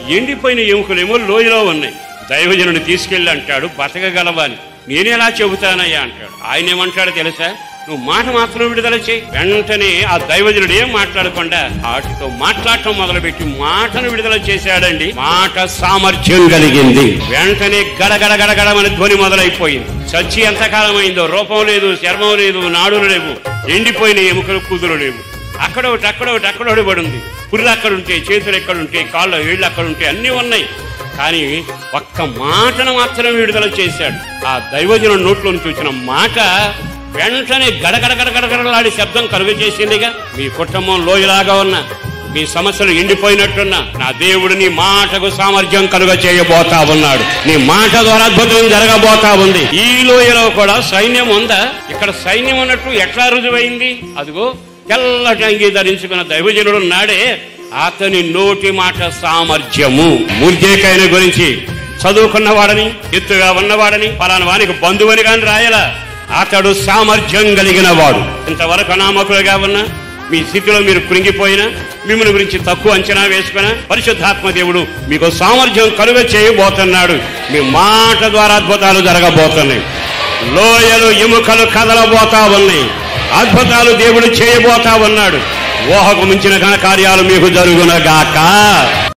ఎండిపోయిన ఎముకలేమో లోయలో ఉన్నాయి దైవజనుని తీసుకెళ్ళి అంటాడు బతకగలవని నేనెలా చెబుతానయ్యా అంటాడు ఆయన ఏమంటాడో తెలుసా నువ్వు మాట మాత్రం విడుదల చేయి వెంటనే ఆ దైవజనుడు ఏం మాట్లాడకుండా వాటితో మాట్లాడటం మొదలుపెట్టి మాటను విడుదల చేశాడండి మాట సామర్థ్యం కలిగింది వెంటనే గడగడ గడగడమని ధ్వని మొదలైపోయింది చచ్చి ఎంతకాలం అయిందో రూపం లేదు చర్మం లేదు నాడులు లేవు ఎండిపోయిన ఎముకలు కుదురు లేవు అక్కడ ఒకటి అక్కడ ఒకటి అక్కడ ఒకటి పడి ఉంది పుర్రెలు అక్కడ ఉంటే చేతులు ఎక్కడ ఉంటే కాళ్ళు ఏళ్ళు అక్కడ ఉంటే అన్నీ ఉన్నాయి కానీ ఒక్క మాటను మాత్రం విడుదల చేశాడు ఆ దైవజనం నోట్లో నుంచి వచ్చిన మాట వెంటనే గడగడ గడగడగడలాడి శబ్దం కలుగ చేసిందిగా మీ కుటుంబం లోయలాగా ఉన్న మీ సమస్యలు ఎండిపోయినట్టున్నా నా దేవుడు నీ మాటకు సామర్థ్యం కలుగ చేయబోతా ఉన్నాడు నీ మాట ద్వారా అద్భుతం జరగబోతా ఉంది ఈ లోయలో కూడా సైన్యం ఉందా ఇక్కడ సైన్యం ఉన్నట్టు ఎట్లా రుజువైంది అదిగో తెల్లటి అంగీ ధరించుకున్న దైవజనుడు నాడే అతని నోటి మాట సామర్థ్యము ముర్జేకైన గురించి చదువుకున్నవాడని ఎత్తుగా ఉన్నవాడని పలానా వానికి బంధువని కాని రాయలా అతడు సామర్థ్యం కలిగిన వాడు ఇంతవరకు అనామకులుగా ఉన్న మీ స్థితిలో మీరు కృంగిపోయినా మిమ్మల్ని గురించి తక్కువ అంచనా వేసుకున్నా పరిశుద్ధాత్మ దేవుడు మీకు సామర్థ్యం కలుగ చేయబోతున్నాడు మీ మాట ద్వారా అద్భుతాలు జరగబోతున్నాయి లోయలు ఎముకలు కదలబోతా ఉన్నాయి అద్భుతాలు దేవుడు చేయబోతా ఉన్నాడు ఊహకు మించిన ఘన కార్యాలు మీకు జరుగునగాక